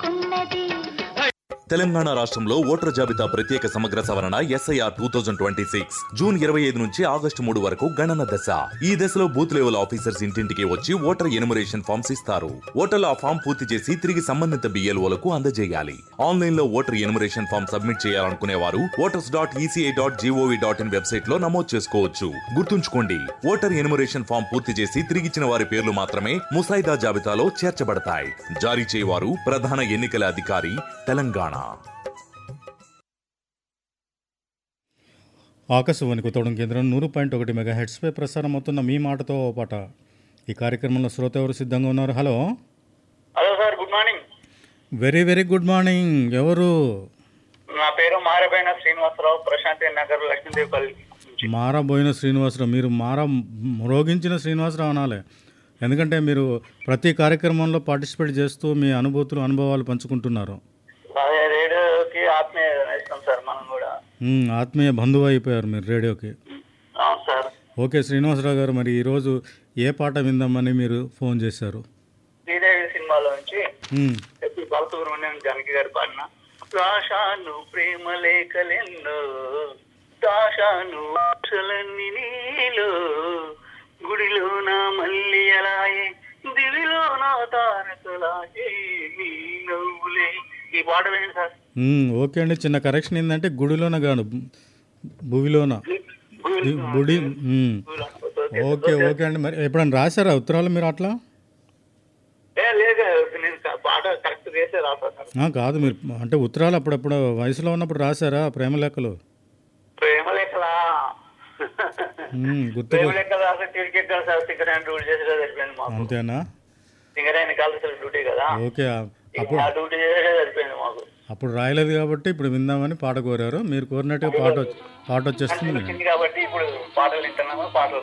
కోరుకున్నది తెలంగాణ రాష్ట్రంలో ఓటర్ జాబితా ప్రత్యేక సమగ్ర సవరణ SIR two thousand twenty six June ఇరవై ఐదు నుంచి ఆగస్టు మూడు వరకు గణన దశ ఈ దశలో బూత్ లెవెల్ ఆఫీసర్స్ ఇంటింటికి వచ్చి ఓటర్ ఎనుమరేషన్ ఫామ్స్ ఇస్తారు ఓటర్లు ఆ ఫామ్ పూర్తి చేసి తిరిగి సంబంధిత బిఎల్ఓలకు అందజేయాలి ఆన్లైన్ లో ఓటర్ ఎనుమరేషన్ ఫామ్ సబ్మిట్ చేయాలనుకునే వారు voters dot ECI dot GOV dot in website లో నమోదు చేసుకోవచ్చు గుర్తుంచుకోండి ఓటర్ ఎనుమరేషన్ ఫామ్ పూర్తి చేసి తిరిగిచ్చిన వారి పేర్లు మాత్రమే ముసాయిదా జాబితాలో చేర్చబడతాయి జారీ చేయవారు ప్రధాన ఎన్నికల అధికారి తెలంగాణ ఆకాశవాణి కొత్తగూడెం కేంద్రం నూరు పాయింట్ ఒకటి మెగా హెడ్స్పై ప్రసారం అవుతున్న మీ మాటతో ఓ పాట ఈ కార్యక్రమంలో శ్రోత ఎవరు సిద్ధంగా ఉన్నారు hello hello sir good morning very very good morning ఎవరు నా పేరు మారబైన శ్రీనివాసరావు ప్రశాంతి నగర్ లక్ష్మీదేవిపల్లి నుంచి మారబోయిన శ్రీనివాసరావు మీరు మార మ్రోగించిన శ్రీనివాసరావు అనాలి ఎందుకంటే మీరు ప్రతి కార్యక్రమంలో పార్టిసిపేట్ చేస్తూ మీ అనుభూతులు అనుభవాలు పంచుకుంటున్నారు అదే రేడియోకి ఆత్మీయ ఇష్టం సార్ మనం కూడా మ్, ఆత్మీయ బంధువు అయిపోయారు మీరు రేడియోకి అవును సార్ ఓకే శ్రీనివాసరావు గారు మరి ఈరోజు ఏ పాట విందామని మీరు ఫోన్ చేశారు శ్రీదేవి సినిమాలో నుంచి మ్, ఎప్పుడు బాలసుబ్రహ్మణ్యం జానకి గారు పాడిన రాశాను ప్రేమ లేఖలెన్నో దాశాను ఆశలన్నీ నీలో గుడిలో నా మల్లి అలాయే దివిలో నా తారకలాయే నీ నవ్వులే ఈ పాట వేయండి సార్ మ్, ఓకే అండి చిన్న కరెక్షన్ ఏంటంటే గుడిలోన కాదు భూమిలోన బుడి మ్. ఓకే ఓకే అండి మరి ఎప్పుడైనా రాశారా ఉత్తరాలు మీరు అట్లా ఏ లేదు నేను క- పాట కరెక్ట్ చేసే రాస్తాను సార్ ఆ, కాదు మీరు అంటే ఉత్తరాలు అప్పుడప్పుడు వయసులో ఉన్నప్పుడు రాశారా ప్రేమ లేఖలు ప్రేమ లెక్కలా మ్, గుర్తు ప్రేమ లెక్క రాస్తే తిరిగి ఎక్కడ సార్ సింగరేణి డ్యూటీ చేసేదే సరిపోయింది మాకు అంతేనా సింగరేణి కాల్సిన డ్యూటీ కదా ఓకే ఆ- ఇక అప్పుడు ఆ డ్యూటీ చేసేదే సరిపోయింది మాకు అప్పుడు రాయలేదు కాబట్టి ఇప్పుడు విందామని పాట కోరారు మీరు కోరినట్టుగా పాట వచ్చి- పాట వచ్చేస్తుంది వచ్చింది కాబట్టి ఇప్పుడు పాటలు వింటున్నాము పాటలు